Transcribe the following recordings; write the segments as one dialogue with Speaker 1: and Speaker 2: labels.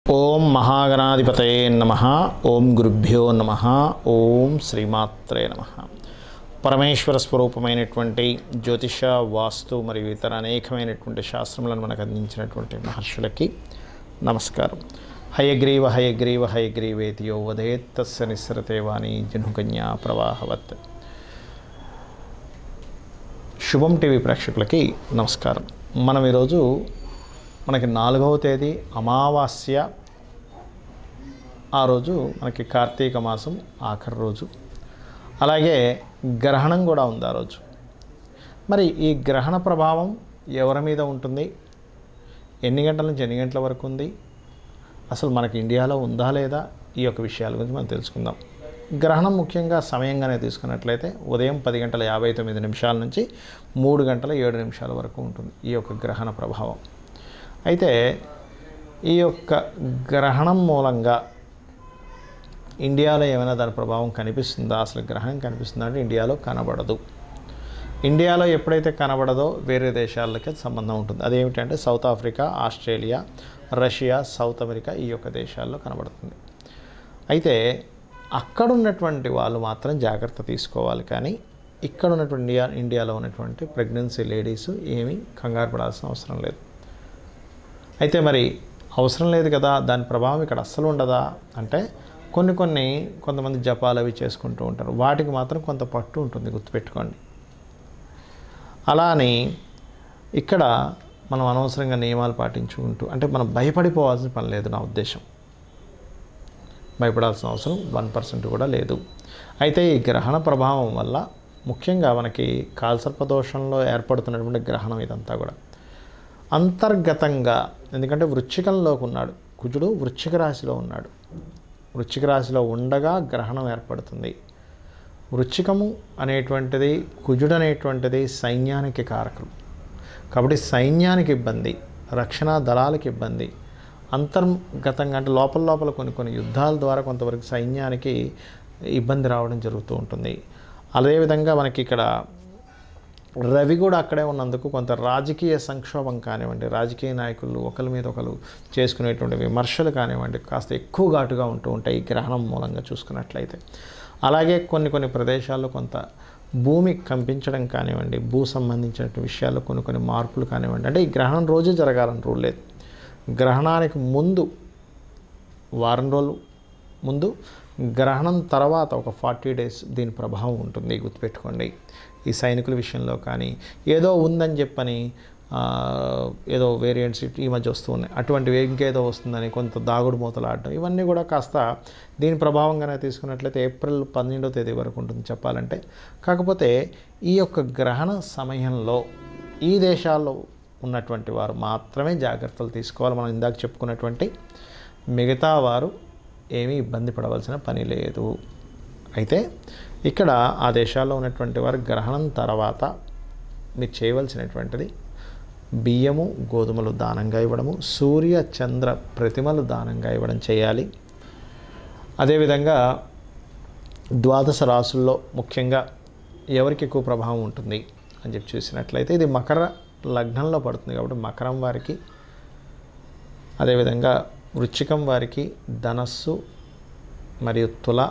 Speaker 1: ఓం మహాగణాధిపతయే నమ ఓం గురుభ్యో నమ ఓం శ్రీమాత్రే నమ పరమేశ్వర స్వరూపమైనటువంటి జ్యోతిష వాస్తు మరియు ఇతర అనేకమైనటువంటి శాస్త్రములను మనకు అందించినటువంటి మహర్షులకి నమస్కారం హయగ్రీవ హయగ్రీవ హయగ్రీవేతి యో వదేత్ తస్య నిస్సరతే వాణి జనుకన్యా ప్రవాహవత్ శుభం టీవీ ప్రేక్షకులకి నమస్కారం మనం ఈరోజు మనకి నాలుగవ తేదీ అమావాస్య ఆ రోజు మనకి కార్తీక మాసం ఆఖరి రోజు అలాగే గ్రహణం కూడా ఉంది ఆ రోజు మరి ఈ గ్రహణ ప్రభావం ఎవరి మీద ఉంటుంది ఎన్ని గంటల నుంచి ఎన్ని గంటల వరకు ఉంది అసలు మనకి ఇండియాలో ఉందా లేదా ఈ యొక్క విషయాల గురించి మనం తెలుసుకుందాం గ్రహణం ముఖ్యంగా సమయంగానే తీసుకున్నట్లయితే ఉదయం పది గంటల యాభై తొమ్మిది నిమిషాల నుంచి మూడు గంటల ఏడు నిమిషాల వరకు ఉంటుంది ఈ యొక్క గ్రహణ ప్రభావం అయితే ఈ యొక్క గ్రహణం మూలంగా ఇండియాలో ఏమైనా దాని ప్రభావం కనిపిస్తుందా అసలు గ్రహణం కనిపిస్తుందా అంటే ఇండియాలో కనబడదు ఇండియాలో ఎప్పుడైతే కనబడదో వేరే దేశాలకి సంబంధం ఉంటుంది అదేమిటంటే South Africa Australia Russia South America ఈ యొక్క దేశాల్లో కనబడుతుంది అయితే అక్కడ ఉన్నటువంటి వాళ్ళు మాత్రం జాగ్రత్త తీసుకోవాలి కానీ ఇక్కడ ఉన్నటువంటి ఇండియా ఇండియాలో ఉన్నటువంటి ప్రెగ్నెన్సీ లేడీస్ ఏమీ కంగారు పడాల్సిన అవసరం లేదు అయితే మరి అవసరం లేదు కదా దాని ప్రభావం ఇక్కడ అస్సలు ఉండదా అంటే కొన్ని కొన్ని కొంతమంది జపాలు అవి చేసుకుంటూ ఉంటారు వాటికి మాత్రం కొంత పట్టు ఉంటుంది గుర్తుపెట్టుకోండి అలా అని ఇక్కడ మనం అనవసరంగా నియమాలు పాటించుకుంటూ అంటే మనం భయపడిపోవాల్సిన పని లేదు నా ఉద్దేశం భయపడాల్సిన అవసరం వన్ పర్సెంట్ కూడా లేదు అయితే ఈ గ్రహణ ప్రభావం వల్ల ముఖ్యంగా మనకి కాల్సర్పదోషంలో ఏర్పడుతున్నటువంటి గ్రహణం ఇదంతా కూడా అంతర్గతంగా ఎందుకంటే వృచ్చికంలోకి ఉన్నాడు కుజుడు వృచ్చిక రాశిలో ఉన్నాడు వృచ్చిక రాశిలో ఉండగా గ్రహణం ఏర్పడుతుంది వృచ్చికము అనేటువంటిది కుజుడు అనేటువంటిది సైన్యానికి కారకం కాబట్టి సైన్యానికి ఇబ్బంది రక్షణ దళాలకు ఇబ్బంది అంతర్గతంగా అంటే లోపల లోపల కొన్ని కొన్ని యుద్ధాల ద్వారా కొంతవరకు సైన్యానికి ఇబ్బంది రావడం జరుగుతూ ఉంటుంది అదేవిధంగా మనకి ఇక్కడ రవి కూడా అక్కడే ఉన్నందుకు కొంత రాజకీయ సంక్షోభం కానివ్వండి రాజకీయ నాయకులు ఒకరి మీద ఒకరు చేసుకునేటువంటి విమర్శలు కానివ్వండి కాస్త ఎక్కువ ఘాటుగా ఉంటూ ఉంటాయి ఈ గ్రహణం మూలంగా చూసుకున్నట్లయితే అలాగే కొన్ని కొన్ని ప్రదేశాల్లో కొంత భూమి కంపించడం కానివ్వండి భూ సంబంధించిన విషయాల్లో కొన్ని కొన్ని మార్పులు కానివ్వండి అంటే ఈ గ్రహణం రోజు జరగాలని రూల్ లేదు గ్రహణానికి ముందు వారం రోజులు ముందు గ్రహణం తర్వాత ఒక ఫార్టీ డేస్ దీని ప్రభావం ఉంటుంది గుర్తుపెట్టుకోండి ఈ సైనికుల విషయంలో కానీ ఏదో ఉందని చెప్పని ఆ, ఏదో వేరియంట్స్ ఈ మధ్య వస్తూ ఉన్నాయి అటువంటివి ఇంకేదో వస్తుందని కొంత దాగుడు మూతలు ఆడటం ఇవన్నీ కూడా కాస్త దీని ప్రభావంగానే తీసుకున్నట్లయితే ఏప్రిల్ పన్నెండో తేదీ వరకు ఉంటుంది చెప్పాలంటే కాకపోతే ఈ యొక్క గ్రహణ సమయంలో ఈ దేశాల్లో ఉన్నటువంటి వారు మాత్రమే జాగ్రత్తలు తీసుకోవాలి మనం ఇందాక చెప్పుకున్నటువంటి మిగతా వారు ఏమీ ఇబ్బంది పడవలసిన పని లేదు అయితే ఇక్కడ ఆ దేశాల్లో ఉన్నటువంటి వారు గ్రహణం తర్వాత మీరు చేయవలసినటువంటిది బియ్యము గోధుమలు దానంగా ఇవ్వడము సూర్య చంద్ర ప్రతిమలు దానంగా ఇవ్వడం చేయాలి అదేవిధంగా ద్వాదశ రాసుల్లో ముఖ్యంగా ఎవరికి ఎక్కువ ప్రభావం ఉంటుంది అని చెప్పి చూసినట్లయితే ఇది మకర లగ్నంలో పడుతుంది కాబట్టి మకరం వారికి అదేవిధంగా వృచ్చికం వారికి ధనస్సు మరియు తుల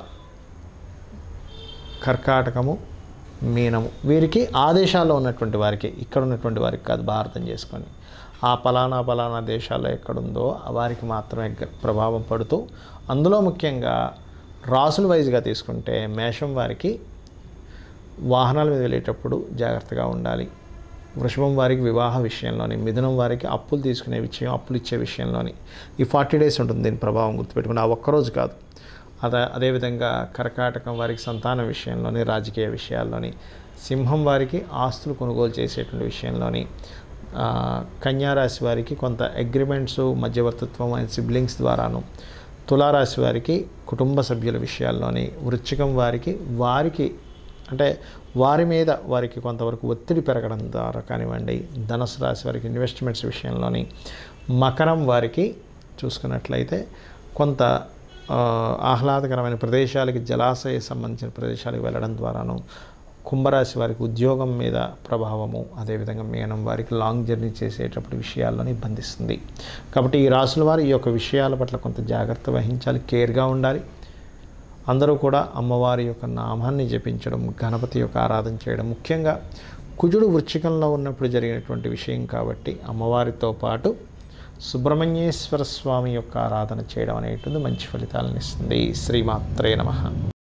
Speaker 1: కర్కాటకము మీనము వీరికి ఆదేశాల్లో ఉన్నటువంటి వారికి ఇక్కడ ఉన్నటువంటి వారికి కాదు భారతం చేసుకోండి ఆ పలానా పలానా దేశాల్లో ఎక్కడుందో వారికి మాత్రమే గ- ప్రభావం పడుతూ అందులో ముఖ్యంగా రాసుల వైజ్గా తీసుకుంటే మేషం వారికి వాహనాల మీద వెళ్ళేటప్పుడు జాగ్రత్తగా ఉండాలి వృషభం వారికి వివాహ విషయంలోని మిథునం వారికి అప్పులు తీసుకునే విషయం అప్పులు ఇచ్చే విషయంలోని ఈ ఫార్టీ డేస్ ఉంటుంది దీని ప్రభావం గుర్తుపెట్టుకుని ఆ ఒక్కరోజు కాదు అదే అదేవిధంగా కర్కాటకం వారికి సంతాన విషయంలోని రాజకీయ విషయాల్లోని సింహం వారికి ఆస్తులు కొనుగోలు చేసేటువంటి విషయంలోని ఆ, కన్యారాశి వారికి కొంత అగ్రిమెంట్స్ మధ్యవర్తిత్వం అండ్ సిబ్లింగ్స్ ద్వారాను తులారాశి వారికి కుటుంబ సభ్యుల విషయాల్లోని వృశ్చికం వారికి వారికి అంటే వారి మీద వారికి కొంతవరకు ఒత్తిడి పెరగడం ద్వారా కానివ్వండి ధనుసు రాశి వారికి ఇన్వెస్ట్మెంట్స్ విషయంలోని మకరం వారికి చూసుకున్నట్లయితే కొంత ఆ, ఆహ్లాదకరమైన ప్రదేశాలకి జలాశయ సంబంధించిన ప్రదేశాలకు వెళ్ళడం ద్వారాను కుంభరాశి వారికి ఉద్యోగం మీద ప్రభావము అదేవిధంగా మీనం వారికి లాంగ్ జర్నీ చేసేటప్పుడు విషయాల్లోని బంధిస్తుంది కాబట్టి ఈ రాసుల వారు ఈ యొక్క విషయాల పట్ల కొంత జాగ్రత్త వహించాలి కేర్గా ఉండాలి అందరూ కూడా అమ్మవారి యొక్క నామాన్ని జపించడం గణపతి యొక్క ఆరాధన చేయడం ముఖ్యంగా కుజుడు వృచ్చికంలో ఉన్నప్పుడు జరిగినటువంటి విషయం కాబట్టి అమ్మవారితో పాటు సుబ్రహ్మణ్యేశ్వర స్వామి యొక్క ఆరాధన చేయడం అనేటువంటి మంచి ఫలితాలను ఇస్తుంది శ్రీమాత్రే నమ